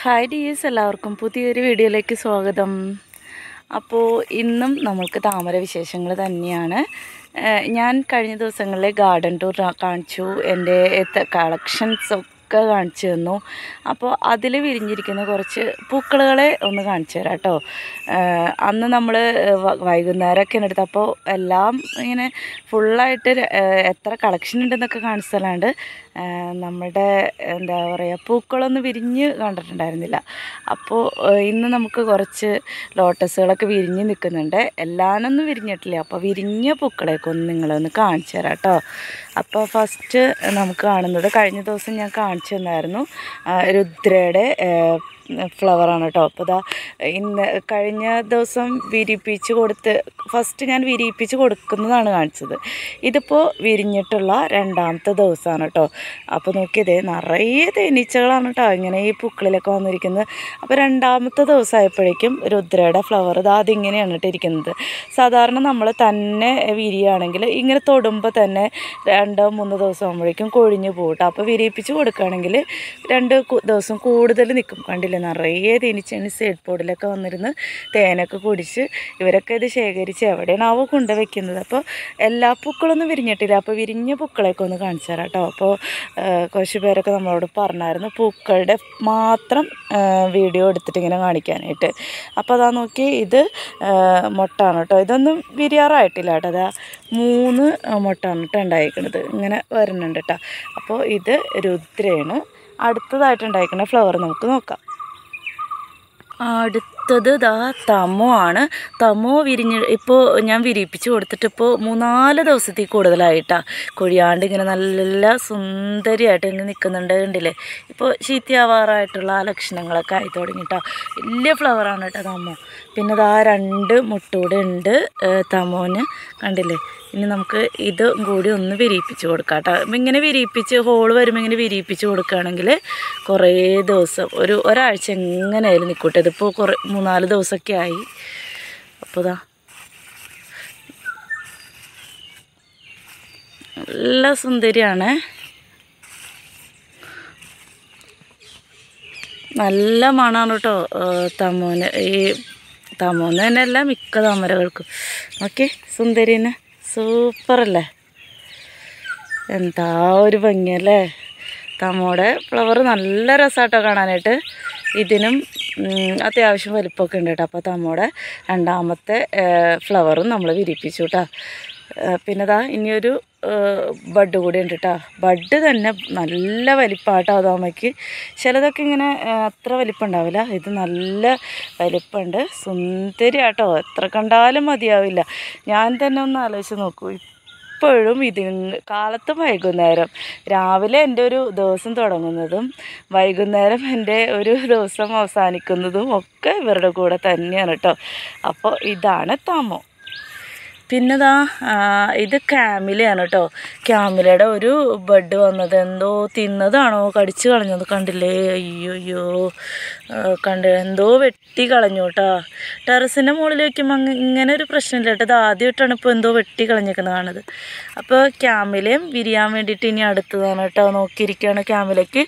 hi dears എല്ലാവർക്കും പുതിയൊരു വീഡിയോയിലേക്ക് സ്വാഗതം അപ്പോൾ ഇന്നും നമ്മൾക്ക് താമര വിശേഷങ്ങൾ തന്നെയാണ് ഏഹ് ഞാൻ കഴിഞ്ഞ ദിവസങ്ങളിൽ ഗാർഡൻ ടൂർ കാണിച്ചു എൻ്റെ കളക്ഷൻസ് ഒക്കെ കാണിച്ചു തന്നു അപ്പോൾ അതിൽ വിരിഞ്ഞിരിക്കുന്ന കുറച്ച് പൂക്കളുകളെ ഒന്ന് കാണിച്ചു തരാം കേട്ടോ ഏഹ് അന്ന് നമ്മൾ വൈകുന്നേരമൊക്കെ എടുത്തപ്പോൾ എല്ലാം ഇങ്ങനെ ഫുള്ളായിട്ട് എത്ര കളക്ഷൻ ഉണ്ടെന്നൊക്കെ കാണിച്ചല്ലാണ്ട് നമ്മുടെ എന്താ പറയുക പൂക്കളൊന്നും വിരിഞ്ഞ് കണ്ടിട്ടുണ്ടായിരുന്നില്ല അപ്പോൾ ഏഹ് ഇന്ന് നമുക്ക് കുറച്ച് ലോട്ടസുകളൊക്കെ വിരിഞ്ഞ് നിൽക്കുന്നുണ്ട് എല്ലാനൊന്നും വിരിഞ്ഞിട്ടില്ല അപ്പോൾ വിരിഞ്ഞ പൂക്കളെയൊക്കെ ഒന്ന് നിങ്ങളൊന്ന് കാണിച്ചു തരാം കേട്ടോ അപ്പോൾ ഫസ്റ്റ് നമുക്ക് കാണുന്നത് കഴിഞ്ഞ ദിവസം ഞാൻ കാണിച്ചു തന്നായിരുന്നു ആ, രുദ്രയുടെ ഫ്ലവറാണ് കേട്ടോ അപ്പോൾ ഇതാ ഇന്ന് കഴിഞ്ഞ ദിവസം വിരിയിപ്പിച്ച് കൊടുത്ത് ഫസ്റ്റ് ഞാൻ വിരിയിപ്പിച്ച് കൊടുക്കുന്നതാണ് കാണിച്ചത് ഇതിപ്പോൾ വിരിഞ്ഞിട്ടുള്ള രണ്ടാമത്തെ ദിവസമാണ് കേട്ടോ അപ്പോൾ നോക്കിയതേ നിറയെ തേനീച്ചകളാണ് കേട്ടോ ഇങ്ങനെ ഈ പൂക്കളിലൊക്കെ വന്നിരിക്കുന്നത് അപ്പോൾ രണ്ടാമത്തെ ദിവസമായപ്പോഴേക്കും രുദ്രയുടെ ഫ്ലവർ ഇതാ അതിങ്ങനെയാണ് കേട്ടോ ഇരിക്കുന്നത് സാധാരണ നമ്മൾ തന്നെ വിരിയുകയാണെങ്കിൽ ഇങ്ങനെ തൊടുമ്പോൾ തന്നെ രണ്ടോ മൂന്നോ ദിവസം ആകുമ്പോഴേക്കും കൊഴിഞ്ഞു പോകും കേട്ടോ അപ്പോൾ വിരിയിപ്പിച്ച് കൊടുക്കുകയാണെങ്കിൽ രണ്ട് കു- ദിവസം കൂടുതൽ നിൽക്കും കണ്ടില്ലേ നിറയെ തേനീച്ചാണ് സൈഡ് ബോർഡിലൊക്കെ വന്നിരുന്ന് തേനൊക്കെ കുടിച്ച് ഇവരൊക്കെ ഇത് ശേഖരിച്ച് എവിടെയാണാവോ കൊണ്ടുവയ്ക്കുന്നത് അപ്പോൾ എല്ലാ പൂക്കളൊന്നും വിരിഞ്ഞിട്ടില്ല അപ്പോൾ വിരിഞ്ഞ പൂക്കളെയൊക്കെ ഒന്ന് കാണിച്ചു തരാം കേട്ടോ അപ്പോൾ ആ, കുറച്ച് പേരൊക്കെ നമ്മളോട് പറഞ്ഞായിരുന്നു പൂക്കളുടെ മാത്രം ആ, വീഡിയോ എടുത്തിട്ട് ഇങ്ങനെ കാണിക്കാനായിട്ട് അപ്പോൾ അതാ നോക്കി ഇത് ആ, മൊട്ടാണ് കേട്ടോ ഇതൊന്നും വിരിയാറായിട്ടില്ല കേട്ടോ അതാ മൂന്ന് മൊട്ടാണ് കേട്ടോ ഉണ്ടായിരിക്കുന്നത് ഇങ്ങനെ വരുന്നുണ്ട് കേട്ടോ അപ്പോൾ ഇത് രുദ്രയാണ് അടുത്തതായിട്ട് ഉണ്ടായിരിക്കുന്ന ഫ്ലവർ നമുക്ക് നോക്കാം അടുത്തത് ദാ തമോ ആണ് തമോ വിരിഞ്ഞ് ഇപ്പോൾ ഞാൻ വിരിയിപ്പിച്ച് കൊടുത്തിട്ട് ഇപ്പോൾ മൂന്നാല് ദിവസത്തിൽ കൂടുതലായിട്ടാ കൊഴിയാണ്ട് ഇങ്ങനെ നല്ല സുന്ദരിയായിട്ട് ഇങ്ങനെ നിൽക്കുന്നുണ്ട് കണ്ടില്ലേ ഇപ്പോൾ ചീത്തയാവാറായിട്ടുള്ള ആ ലക്ഷണങ്ങളൊക്കെ ആയി തുടങ്ങിയിട്ടാ വലിയ ഫ്ലവറാണ് കേട്ടോ തമോ പിന്നെ ദാ രണ്ട് മുട്ടൂടെ ഉണ്ട് ഏഹ് തമോന് കണ്ടില്ലേ ഇനി നമുക്ക് ഇതും കൂടി ഒന്ന് വിരിയിപ്പിച്ച് കൊടുക്കാം കേട്ടോ അപ്പം ഇങ്ങനെ വിരിയിപ്പിച്ച് ഹോള് വരുമ്പോൾ ഇങ്ങനെ വിരിയിപ്പിച്ച് കൊടുക്കുകയാണെങ്കിൽ കുറേ ദിവസം ഒരു ഒരാഴ്ച എങ്ങനെയായാലും നിൽക്കട്ടെ ഇതിപ്പോൾ കുറേ മൂന്നാല് ദിവസമൊക്കെ ആയി അപ്പോൾ ഇതാ നല്ല സുന്ദരിയാണ് നല്ല മണമാണ് കേട്ടോ തമോന് ഈ തമോന്ന് തന്നെയല്ല മിക്ക താമരകൾക്കും ഓക്കെ സുന്ദരിന് സൂപ്പറല്ലേ എന്താ ഒരു ഭംഗിയല്ലേ തമോടെ ഫ്ലവർ നല്ല രസമാട്ടോ കാണാനായിട്ട് ഇതിനും ഉം, അത്യാവശ്യം വലിപ്പമൊക്കെ ഉണ്ട് കേട്ടോ അപ്പോൾ തമ്മോടെ രണ്ടാമത്തെ ഫ്ലവറും നമ്മൾ വിരിപ്പിച്ചു കേട്ടോ പിന്നെ ദാ ഇനിയൊരു ബഡ് കൂടി ഉണ്ട് കേട്ടോ ബഡ് തന്നെ നല്ല വലിപ്പമാട്ടോ അതാമയ്ക്ക് ചിലതൊക്കെ ഇങ്ങനെ ആ, അത്ര വലിപ്പം ഉണ്ടാവില്ല ഇത് നല്ല വലിപ്പമുണ്ട് സുന്ദരിയാട്ടോ എത്ര കണ്ടാലും മതിയാവില്ല ഞാൻ തന്നെ ഒന്ന് ആലോചിച്ച് നോക്കൂ ഇപ്പോഴും ഇതിന് കാലത്തും വൈകുന്നേരം രാവിലെ എൻ്റെ ഒരു ദിവസം തുടങ്ങുന്നതും വൈകുന്നേരം എൻ്റെ ഒരു ദിവസം അവസാനിക്കുന്നതും ഒക്കെ ഇവരുടെ കൂടെ തന്നെയാണ് കേട്ടോ അപ്പോൾ ഇതാണ് തമോ പിന്നെ ദാ ആ, ഇത് ക്യാമിലയാണ് കേട്ടോ ക്യാമിലയുടെ ഒരു ബഡ് വന്നത് എന്തോ തിന്നതാണോ കടിച്ചു കളഞ്ഞത് കണ്ടില്ലേ അയ്യോ അയ്യോ ആ, കണ്ട് എന്തോ വെട്ടി കളഞ്ഞു കേട്ടോ ടെറസിൻ്റെ മുകളിൽ വയ്ക്കുമ്പോൾ അങ്ങ് ഇങ്ങനെ ഒരു പ്രശ്നമില്ല കേട്ടോ ഇത് ആദ്യമായിട്ടാണ് ഇപ്പോൾ എന്തോ വെട്ടി കളഞ്ഞേക്കുന്നത് കാണുന്നത് അപ്പോൾ ക്യാമിലയും വിരിയാൻ വേണ്ടിയിട്ട് ഇനി അടുത്തതാണ് കേട്ടോ നോക്കിയിരിക്കുകയാണ് ക്യാമിലയ്ക്ക്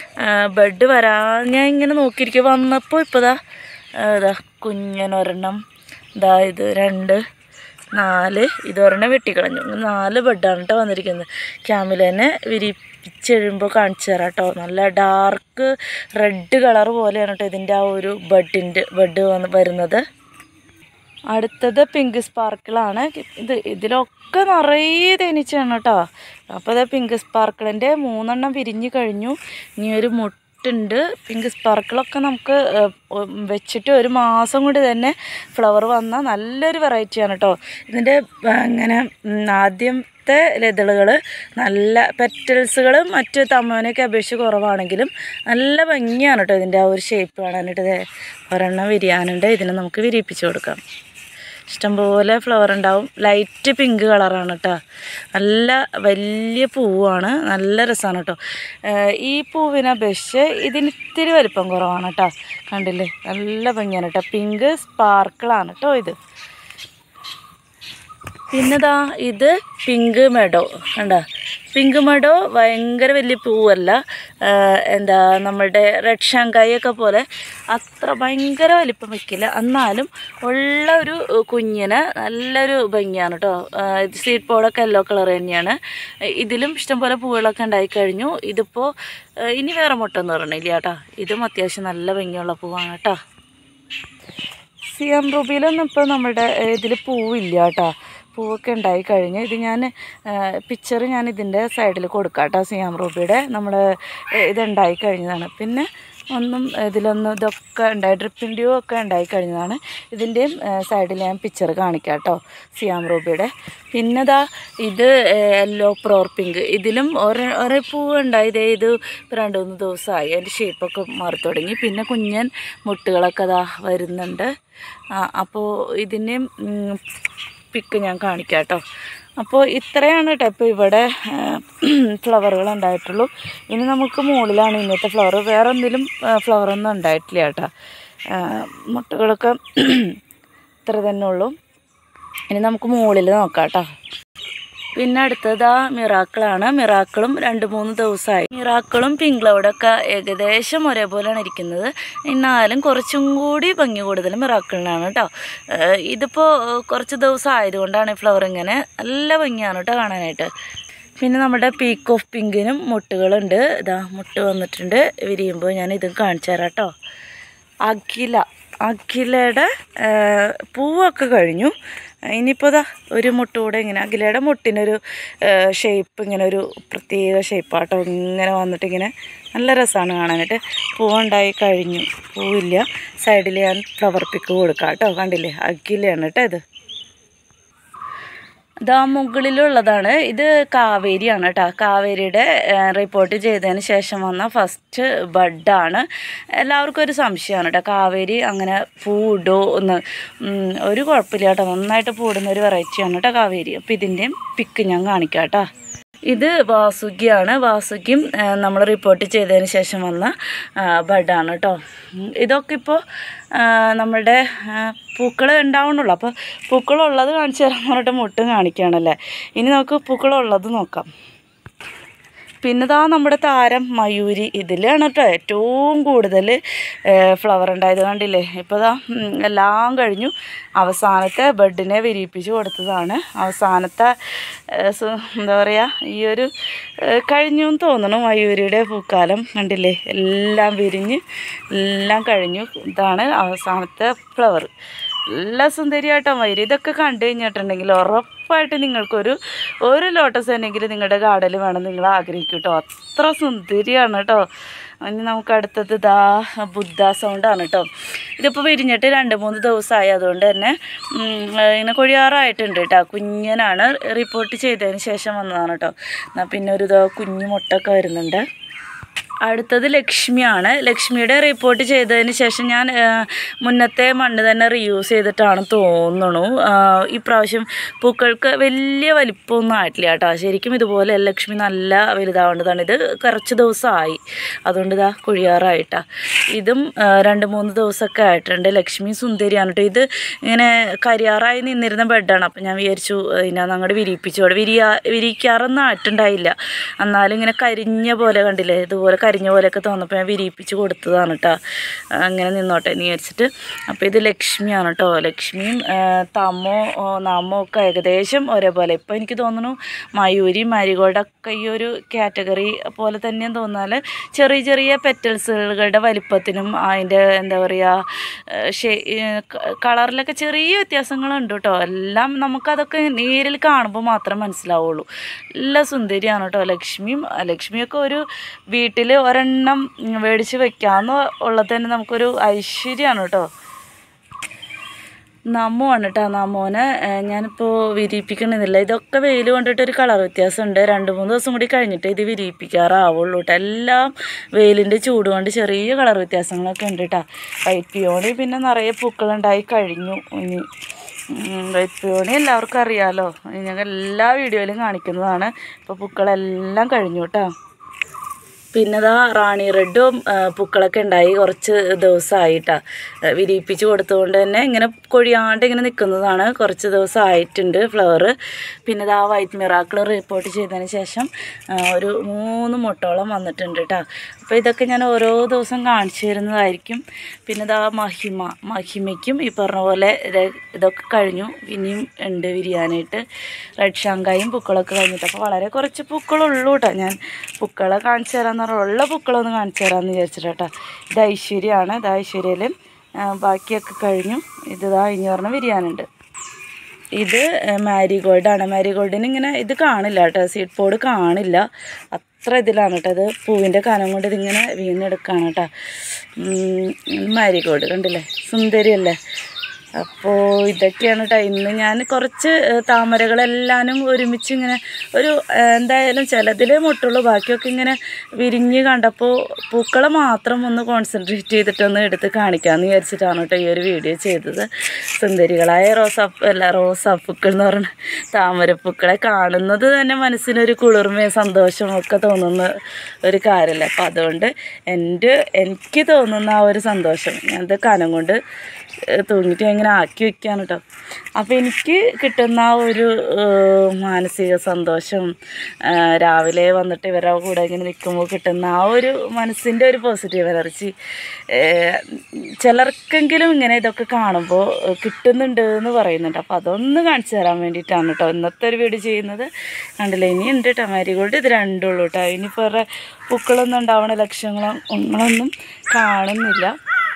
ബഡ് വരാൻ ഞാൻ ഇങ്ങനെ നോക്കിയിരിക്കുക വന്നപ്പോൾ ഇപ്പോൾ ഇതാ ഇതാ കുഞ്ഞനൊരെണ്ണം ഇതാ ഇത് രണ്ട് നാല് ഇതൊരെണ്ണം വെട്ടിക്കളഞ്ഞു നാല് ബെഡാണ് കേട്ടോ വന്നിരിക്കുന്നത് ക്യാമിലേനെ വിരിപ്പിച്ചെഴുമ്പോൾ കാണിച്ചു തരാം കേട്ടോ നല്ല ഡാർക്ക് റെഡ് കളർ പോലെയാണ് കേട്ടോ ഇതിൻ്റെ ആ ഒരു ബഡിൻ്റെ ബഡ് വന്ന് വരുന്നത് അടുത്തത് പിങ്ക് സ്പാർക്കിളാണ് ഇത് ഇതിലൊക്കെ നിറയെ തേനീച്ചയാണ് കേട്ടോ അപ്പോൾ അത് പിങ്ക് സ്പാർക്കിളിൻ്റെ മൂന്നെണ്ണം വിരിഞ്ഞ് കഴിഞ്ഞു ഇനി ഒരു മുട്ടുണ്ട് പിങ്ക് സ്പാർക്കിളൊക്കെ നമുക്ക് ഏഹ്, ഉം, വെച്ചിട്ട് ഒരു മാസം കൊണ്ട് തന്നെ ഫ്ലവർ വന്ന നല്ലൊരു വെറൈറ്റിയാണ് കേട്ടോ ഇതിൻ്റെ ആ, ഇങ്ങനെ ഉം, ആദ്യത്തെ ലതളുകൾ നല്ല പെറ്റൽസുകൾ മറ്റ് തമ്മനൊക്കെ അപേക്ഷിച്ച് കുറവാണെങ്കിലും നല്ല ഭംഗിയാണ് കേട്ടോ ഇതിൻ്റെ ആ ഒരു ഷേപ്പ് കാണാനായിട്ട് ദേ ഒരെണ്ണം വിരിയാനുണ്ട് ഇതിനെ നമുക്ക് വിരിയിപ്പിച്ച് കൊടുക്കാം ഇഷ്ടംപോലെ ഫ്ലവർ ഉണ്ടാവും ലൈറ്റ് പിങ്ക് കളറാണ് കേട്ടോ നല്ല വലിയ പൂവാണ് നല്ല രസമാണ് കേട്ടോ ഏഹ് ഈ പൂവിനെ അപേക്ഷിച്ച് ഇതിന് ഇത്തിരി വലിപ്പം കുറവാണ് കേട്ടോ കണ്ടില്ലേ നല്ല ഭംഗിയാണ് കേട്ടോ പിങ്ക് സ്പാർക്കിളാണ് കേട്ടോ ഇത് പിന്നെതാ ഇത് പിങ്ക് മെഡോ കണ്ട പിങ്ക് മെഡോ ഭയങ്കര വലിയ പൂവല്ല ആ, എന്താ നമ്മളുടെ റെഡ് ഷാങ്കായി ഒക്കെ പോലെ അത്ര ഭയങ്കര വലിപ്പം വെക്കില്ല എന്നാലും ഉള്ള ഒരു കുഞ്ഞിന് നല്ലൊരു ഭംഗിയാണ് കേട്ടോ ഇത് സീഡ് പോളൊക്കെ യെല്ലോ കളർ തന്നെയാണ് ഇതിലും ഇഷ്ടംപോലെ പൂവുകളൊക്കെ ഉണ്ടായി കഴിഞ്ഞു ഇതിപ്പോൾ ഇനി വേറെ മുട്ട എന്ന് പറഞ്ഞില്ല കേട്ടോ ഇതും അത്യാവശ്യം നല്ല ഭംഗിയുള്ള പൂവാണ് കേട്ടോ സിയാം റൂബിയിലൊന്നും ഇപ്പോൾ നമ്മുടെ ഇതിൽ പൂവില്ല കേട്ടോ പൂവൊക്കെ ഉണ്ടായി കഴിഞ്ഞ് ഇത് ഞാൻ പിക്ചർ ഞാൻ ഇതിൻ്റെ സൈഡിൽ കൊടുക്കാം കേട്ടോ സിയാം റൂബിയുടെ നമ്മൾ ഇതുണ്ടായി കഴിഞ്ഞതാണ് പിന്നെ ഒന്നും ഇതിലൊന്നും ഇതൊക്കെ ഉണ്ടായി ഡ്രിപ്പിൻ്റെയും ഒക്കെ ഉണ്ടായി കഴിഞ്ഞതാണ് ഇതിൻ്റെയും സൈഡിൽ ഞാൻ പിക്ചർ കാണിക്കാം കേട്ടോ സിയാം റൂബിയുടെ പിന്നെ ദാ ഇത് യെല്ലോ പ്രോർ പിങ്ക് ഇതിലും ഒരേ ഒരേ പൂവ് ഉണ്ടായത് ഇത് ഇപ്പം രണ്ട് മൂന്ന് ദിവസമായി അതിൻ്റെ ഷേപ്പൊക്കെ മാറി തുടങ്ങി പിന്നെ കുഞ്ഞൻ മുട്ടുകളൊക്കെ ദാ വരുന്നുണ്ട് അപ്പോൾ ഇതിൻ്റെയും പിക്ക് ഞാൻ കാണിക്കാം കേട്ടോ അപ്പോൾ ഇത്രയാണ് കേട്ടോ ഇപ്പോൾ ഇവിടെ ഫ്ലവറുകൾ ഉണ്ടായിട്ടുള്ളൂ ഇനി നമുക്ക് മുകളിലാണ് ഇന്നത്തെ ഫ്ലവർ വേറെ എന്തെങ്കിലും ഫ്ലവറൊന്നും ഉണ്ടായിട്ടില്ല കേട്ടോ ആ, മുട്ടകളൊക്കെ ഇത്ര തന്നെ ഉള്ളൂ ഇനി നമുക്ക് മുകളിൽ നോക്കാം കേട്ടോ പിന്നെ അടുത്തത് ആ മിറാക്കിളാണ് മിറാക്കിളും രണ്ട് മൂന്ന് ദിവസമായി മിറാക്കിളും പിങ്ക് ക്ലൗഡൊക്കെ ഏകദേശം ഒരേപോലെയാണ് ഇരിക്കുന്നത് എന്നാലും കുറച്ചും കൂടി ഭംഗി കൂടുതൽ മിറാക്കിളിനാണ് കേട്ടോ ഏഹ് ഇതിപ്പോൾ ഏഹ് കുറച്ച് ദിവസം ആയതുകൊണ്ടാണ് ഈ ഫ്ലവർ ഇങ്ങനെ നല്ല ഭംഗിയാണ് കേട്ടോ കാണാനായിട്ട് പിന്നെ നമ്മുടെ പീക്ക് ഓഫ് പിങ്കിനും മുട്ടുകളുണ്ട് ഇതാ മുട്ട് വന്നിട്ടുണ്ട് വിരിയുമ്പോൾ ഞാൻ ഇതും കാണിച്ചു തരാം കേട്ടോ അഖില അഖിലയുടെ ആ, പൂവൊക്കെ കഴിഞ്ഞു ഇനിയിപ്പോൾ ഇതാ ഒരു മുട്ട കൂടെ ഇങ്ങനെ അഖിലയുടെ മുട്ടിനൊരു ഷേപ്പ് ഇങ്ങനെ ഒരു പ്രത്യേക ഷേപ്പാട്ടോ ഇങ്ങനെ വന്നിട്ട് ഇങ്ങനെ നല്ല രസമാണ് കാണാനായിട്ട് പൂവുണ്ടായി കഴിഞ്ഞു പൂവില്ല സൈഡിൽ ഞാൻ ഫ്ലവർ പിക്ക് കൊടുക്കാം കേട്ടോ കണ്ടില്ലേ അഖിലയാണ് കേട്ടോ ഇത് ഇതാ മുകളിലുള്ളതാണ് ഇത് കാവേരിയാണ് കേട്ടോ കാവേരിയുടെ റിപ്പോർട്ട് ചെയ്തതിന് ശേഷം വന്ന ഫസ്റ്റ് ബഡാണ് എല്ലാവർക്കും ഒരു സംശയമാണ് കേട്ടോ കാവേരി അങ്ങനെ പൂടോ എന്ന് ഉം, ഒരു കുഴപ്പമില്ല കേട്ടോ നന്നായിട്ട് പൂടുന്ന ഒരു വെറൈറ്റിയാണ് കേട്ടോ കാവേരി അപ്പോൾ ഇതിൻ്റെയും പിക്ക് ഞാൻ കാണിക്കാം കേട്ടോ ഇത് വാസുകിയാണ് വാസുകിയും നമ്മൾ റിപ്പോർട്ട് ചെയ്തതിന് ശേഷം വന്ന ബഡാണ് കേട്ടോ ഉം, ഇതൊക്കെ ഇപ്പോൾ നമ്മളുടെ പൂക്കൾ ഉണ്ടാവണുള്ളൂ അപ്പോൾ പൂക്കളുള്ളത് കാണിച്ചു തരാമെന്ന് പറഞ്ഞിട്ട് മുട്ടും കാണിക്കുകയാണല്ലേ ഇനി നമുക്ക് പൂക്കളുള്ളത് നോക്കാം പിന്നെ ദാ നമ്മുടെ താരം മയൂരി ഇതിലാണ് കേട്ടോ ഏറ്റവും കൂടുതൽ ഫ്ലവർ ഉണ്ടായത് കണ്ടില്ലേ ഇപ്പോൾ ദാ ഉം, എല്ലാം കഴിഞ്ഞു അവസാനത്തെ ബെഡിനെ വിരിയിപ്പിച്ച് കൊടുത്തതാണ് അവസാനത്തെ ഏ, സു- എന്താ പറയുക ഈ ഒരു ഏ, കഴിഞ്ഞു എന്ന് തോന്നുന്നു മയൂരിയുടെ പൂക്കാലം കണ്ടില്ലേ എല്ലാം വിരിഞ്ഞ് എല്ലാം കഴിഞ്ഞു ഇതാണ് അവസാനത്തെ ഫ്ലവർ നല്ല സുന്ദരിയായിട്ടോ മയൂരി ഇതൊക്കെ കണ്ടു കഴിഞ്ഞിട്ടുണ്ടെങ്കിൽ ഉറപ്പായിട്ട് നിങ്ങൾക്കൊരു ഒരു ലോട്ടസ് തന്നെങ്കിലും നിങ്ങളുടെ ഗാർഡനിൽ വേണം നിങ്ങൾ ആഗ്രഹിക്കും കേട്ടോ അത്ര സുന്ദരിയാണ് കേട്ടോ ഇനി നമുക്ക് അടുത്തത് ഇതാ ബുദ്ധ സൗണ്ടാണ് കേട്ടോ ഇതിപ്പോൾ വിരിഞ്ഞിട്ട് രണ്ട് മൂന്ന് ദിവസമായി അതുകൊണ്ട് തന്നെ ഉം, ഇങ്ങനെ കൊഴിയാറായിട്ടുണ്ട് കേട്ടോ കുഞ്ഞനാണ് റിപ്പോർട്ട് ചെയ്തതിന് ശേഷം വന്നതാണ് കേട്ടോ എന്നാൽ പിന്നെ ഒരു ഇതോ കുഞ്ഞു മുട്ടൊക്കെ വരുന്നുണ്ട് അടുത്തത് ലക്ഷ്മിയാണ് ലക്ഷ്മിയുടെ റിപ്പോർട്ട് ചെയ്തതിന് ശേഷം ഞാൻ ആ, മുന്നത്തെ മണ്ണ് തന്നെ റീയൂസ് ചെയ്തിട്ടാണ് തോന്നുന്നു ആ, ഇപ്രാവശ്യം പൂക്കൾക്ക് വലിയ വലിപ്പമൊന്നും ആയിട്ടില്ല കേട്ടോ ശരിക്കും ഇതുപോലെ ലക്ഷ്മി നല്ല വലുതാവേണ്ടതാണ് ഇത് കുറച്ച് ദിവസമായി അതുകൊണ്ട് ഇതാ കുഴിയാറായിട്ടാ ഇതും ആ, രണ്ട് മൂന്ന് ദിവസമൊക്കെ ആയിട്ടുണ്ട് ലക്ഷ്മി സുന്ദരിയാണ് കേട്ടോ ഇത് ഇങ്ങനെ കരിയാറായി നിന്നിരുന്ന ബെഡാണ് അപ്പം ഞാൻ വിചാരിച്ചു ഇതിനകത്ത് അങ്ങോട്ട് വിരിയിപ്പിച്ചു അവിടെ വിരിയാ വിരിയിക്കാറൊന്നും ആയിട്ടുണ്ടായില്ല എന്നാലും ഇങ്ങനെ കരിഞ്ഞ പോലെ കണ്ടില്ലേ ഇതുപോലെ കരിഞ്ഞ പോലെയൊക്കെ തോന്നപ്പോൾ ഞാൻ വിരിയിപ്പിച്ച് കൊടുത്തതാണ് കേട്ടോ അങ്ങനെ നിന്നോട്ടെ എന്ന് വിചാരിച്ചിട്ട് അപ്പോൾ ഇത് ലക്ഷ്മിയാണ് കേട്ടോ ലക്ഷ്മിയും ആ, തമോ ഓ, നാമോ ഒക്കെ ഏകദേശം ഒരേപോലെ ഇപ്പോൾ എനിക്ക് തോന്നുന്നു മയൂരി മാരിഗോൾഡൊക്കെ ഈ ഒരു കാറ്റഗറി പോലെ തന്നെ തോന്നാൽ ചെറിയ ചെറിയ പെറ്റൽസുകളുടെ വലിപ്പത്തിനും അതിൻ്റെ എന്താ പറയുക ഷേ കളറിലൊക്കെ ചെറിയ വ്യത്യാസങ്ങളുണ്ട് കേട്ടോ എല്ലാം നമുക്കതൊക്കെ നേരിൽ കാണുമ്പോൾ മാത്രം മനസ്സിലാവുള്ളൂ നല്ല സുന്ദരിയാണ് കേട്ടോ ലക്ഷ്മിയും ആ, ലക്ഷ്മിയൊക്കെ ഒരു വീട്ടിൽ ഒരെണ്ണം മേടിച്ച് വെക്കാമെന്ന് ഉള്ളത് തന്നെ നമുക്കൊരു ഐശ്വര്യമാണ് കേട്ടോ നമ്മുവാണ് കേട്ടോ നമ്മോനെ ഏഹ്, ഞാനിപ്പോൾ വിരിയിപ്പിക്കണമെന്നില്ല ഇതൊക്കെ വെയിൽ കൊണ്ടിട്ട് ഒരു കളർ വ്യത്യാസമുണ്ട് രണ്ട് മൂന്ന് ദിവസം കൂടി കഴിഞ്ഞിട്ട് ഇത് വിരിയിപ്പിക്കാറാവുള്ളൂ കേട്ടോ എല്ലാം വെയിലിൻ്റെ ചൂട് കൊണ്ട് ചെറിയ കളർ വ്യത്യാസങ്ങളൊക്കെ ഉണ്ട് കേട്ടോ വൈറ്റ് പിയോണി പിന്നെ നിറയെ പൂക്കളുണ്ടായി കഴിഞ്ഞു ഇനി ഉം, വൈറ്റ് പിയോണി എല്ലാവർക്കും അറിയാമല്ലോ ഞങ്ങൾ എല്ലാ വീഡിയോയിലും കാണിക്കുന്നതാണ് ഇപ്പോൾ പൂക്കളെല്ലാം കഴിഞ്ഞു കേട്ടോ പിന്നെ ഇതാ റാണി റെഡും ആ, പൂക്കളൊക്കെ ഉണ്ടായി കുറച്ച് ദിവസമായിട്ടാ വിരിയിപ്പിച്ച് കൊടുത്തുകൊണ്ട് തന്നെ ഇങ്ങനെ കൊഴിയാണ്ട് ഇങ്ങനെ നിൽക്കുന്നതാണ് കുറച്ച് ദിവസം ആയിട്ടുണ്ട് ഫ്ലവർ പിന്നെ ഇതാ വൈറ്റ് മിറാക്കിൾ റിപ്പോർട്ട് ചെയ്തതിന് ശേഷം ആ, ഒരു മൂന്ന് മുട്ടോളം വന്നിട്ടുണ്ട് കേട്ടോ അപ്പോൾ ഇതൊക്കെ ഞാൻ ഓരോ ദിവസം കാണിച്ചു തരുന്നതായിരിക്കും പിന്നെ ഇതാ മഹിമ മഹിമയ്ക്കും ഈ പറഞ്ഞ പോലെ ഇത് ഇതൊക്കെ കഴിഞ്ഞു ഇനിയും ഉണ്ട് വിരിയാനായിട്ട് റെഡ് ഷാങ്കായും പൂക്കളൊക്കെ കഴിഞ്ഞിട്ട് അപ്പോൾ വളരെ കുറച്ച് പൂക്കളുള്ളൂ കേട്ടോ ഞാൻ പൂക്കളെ കാണിച്ചു തരാമെന്ന് പറഞ്ഞാൽ ഉള്ള പൂക്കളൊന്ന് കാണിച്ചു തരാമെന്ന് വിചാരിച്ചിട്ട് കേട്ടോ ഇത് ഐശ്വര്യമാണ് ഇത് ഐശ്വര്യയിൽ ബാക്കിയൊക്കെ കഴിഞ്ഞു ഇത് ഇതാ ഇനി പറഞ്ഞ വിരിയാനുണ്ട് ഇത് മാരിഗോൾഡാണ് മാരിഗോൾഡിന് ഇങ്ങനെ ഇത് കാണില്ല കേട്ടോ സീഡ് പോഡ് കാണില്ല അത്ര ഇതിലാണ് കേട്ടോ അത് പൂവിൻ്റെ കനം കൊണ്ട് ഇതിങ്ങനെ വീണെടുക്കുകയാണ് കേട്ടോ മാരിഗോൾഡ് കണ്ടില്ലേ സുന്ദരിയല്ലേ അപ്പോൾ ഇതൊക്കെയാണ് കേട്ടോ ഇന്ന് ഞാൻ കുറച്ച് ഏഹ്, താമരകളെല്ലാനും ഒരുമിച്ച് ഇങ്ങനെ ഒരു ഏഹ്, എന്തായാലും ചിലതിൽ മുട്ടുള്ളൂ ബാക്കിയൊക്കെ ഇങ്ങനെ വിരിഞ്ഞ് കണ്ടപ്പോൾ പൂക്കളെ മാത്രം ഒന്ന് കോൺസെൻട്രേറ്റ് ചെയ്തിട്ടൊന്ന് എടുത്ത് കാണിക്കാമെന്ന് വിചാരിച്ചിട്ടാണ് കേട്ടോ ഈ ഒരു വീഡിയോ ചെയ്തത് സുന്ദരികളായ റോസാപ്പ് അല്ല റോസാപ്പൂക്കൾ എന്ന് പറഞ്ഞ താമരപ്പൂക്കളെ കാണുന്നത് തന്നെ മനസ്സിനൊരു കുളിർമയും സന്തോഷവും ഒക്കെ തോന്നുന്ന ഒരു കാര്യമല്ലേ അപ്പം അതുകൊണ്ട് എൻ്റെ എനിക്ക് തോന്നുന്ന ആ ഒരു സന്തോഷം ഞാനത് കനം കൊണ്ട് ഏഹ് തൂങ്ങിയിട്ട് ഞാൻ ഇങ്ങനെ ആക്കി വെക്കുകയാണ് കേട്ടോ അപ്പോൾ എനിക്ക് കിട്ടുന്ന ആ ഒരു ഏഹ് മാനസിക സന്തോഷം ഏഹ് രാവിലെ വന്നിട്ട് ഇവരുടെ കൂടെ ഇങ്ങനെ നിൽക്കുമ്പോൾ കിട്ടുന്ന ആ ഒരു മനസ്സിൻ്റെ ഒരു പോസിറ്റീവ് എനർജി ചിലർക്കെങ്കിലും ഇങ്ങനെ ഇതൊക്കെ കാണുമ്പോൾ ഏഹ് കിട്ടുന്നുണ്ട് എന്ന് പറയുന്നുണ്ട് അപ്പോൾ അതൊന്ന് കാണിച്ചു തരാൻ വേണ്ടിയിട്ടാണ് കേട്ടോ ഇന്നത്തെ ഒരു വീഡിയോ ചെയ്യുന്നത് കണ്ടില്ലേ ഇനി ഉണ്ട് കേട്ടോ മാരിഗോൾഡ് ഇത് രണ്ടുള്ളൂ കേട്ടോ ഇനിയിപ്പോൾ വേറെ പൂക്കളൊന്നും ഉണ്ടാവണ ലക്ഷ്യങ്ങളോ ഒന്നും കാണുന്നില്ല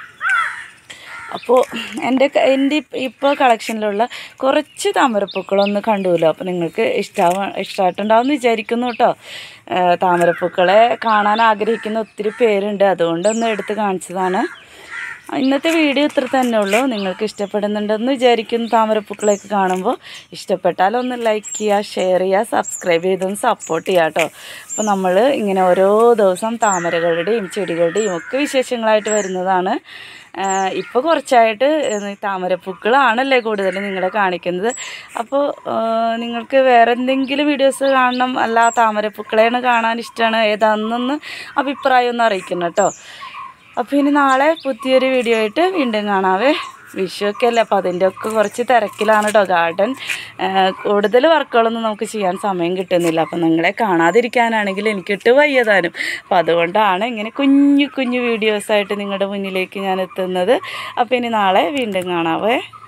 അപ്പോൾ എൻ്റെ ക- എൻ്റെ ഇപ്പോൾ കളക്ഷനിലുള്ള കുറച്ച് താമരപ്പൂക്കളൊന്ന് കണ്ടുല്ലോ അപ്പോൾ നിങ്ങൾക്ക് ഇഷ്ടാവ ഇഷ്ടമായിട്ടുണ്ടാവും വിചാരിക്കുന്നു കേട്ടോ ഏഹ് താമരപ്പൂക്കളെ കാണാൻ ആഗ്രഹിക്കുന്ന ഒത്തിരി പേരുണ്ട് അതുകൊണ്ടൊന്ന് എടുത്ത് കാണിച്ചതാണ് ഇന്നത്തെ വീഡിയോ ഇത്ര തന്നെ ഉള്ളൂ നിങ്ങൾക്ക് ഇഷ്ടപ്പെടുന്നുണ്ടെന്ന് വിചാരിക്കുന്നു താമരപ്പൂക്കളെയൊക്കെ കാണുമ്പോൾ ഇഷ്ടപ്പെട്ടാൽ ഒന്ന് ലൈക്ക് ചെയ്യുക ഷെയർ ചെയ്യുക സബ്സ്ക്രൈബ് ചെയ്തൊന്ന് സപ്പോർട്ട് ചെയ്യുക കേട്ടോ അപ്പോൾ നമ്മൾ ഇങ്ങനെ ഓരോ ദിവസം താമരകളുടെയും ചെടികളുടെയും ഒക്കെ വിശേഷങ്ങളായിട്ട് വരുന്നതാണ് ഇപ്പോൾ കുറച്ചായിട്ട് ഏഹ് താമരപ്പൂക്കളാണല്ലേ കൂടുതൽ നിങ്ങളെ കാണിക്കുന്നത് അപ്പോൾ ഏഹ് നിങ്ങൾക്ക് വേറെ എന്തെങ്കിലും വീഡിയോസ് കാണണം അല്ല താമരപ്പൂക്കളെയാണ് കാണാൻ ഇഷ്ടമാണ് ഏതാണെന്നൊന്ന് അഭിപ്രായം ഒന്ന് അറിയിക്കണം കേട്ടോ അപ്പോൾ ഇനി നാളെ പുതിയൊരു വീഡിയോ ആയിട്ട് വീണ്ടും കാണാവേ വിഷുവൊക്കെ അല്ലേ അപ്പോൾ അതിൻ്റെ ഒക്കെ കുറച്ച് തിരക്കിലാണ് കേട്ടോ ഗാർഡൻ കൂടുതൽ വർക്കുകളൊന്നും നമുക്ക് ചെയ്യാൻ സമയം കിട്ടുന്നില്ല അപ്പോൾ നിങ്ങളെ കാണാതിരിക്കാനാണെങ്കിൽ എനിക്കിട്ട് വയ്യതാനും അപ്പോൾ അതുകൊണ്ടാണ് ഇങ്ങനെ കുഞ്ഞു കുഞ്ഞു വീഡിയോസായിട്ട് നിങ്ങളുടെ മുന്നിലേക്ക് ഞാൻ എത്തുന്നത് അപ്പോൾ ഇനി നാളെ വീണ്ടും കാണാവേ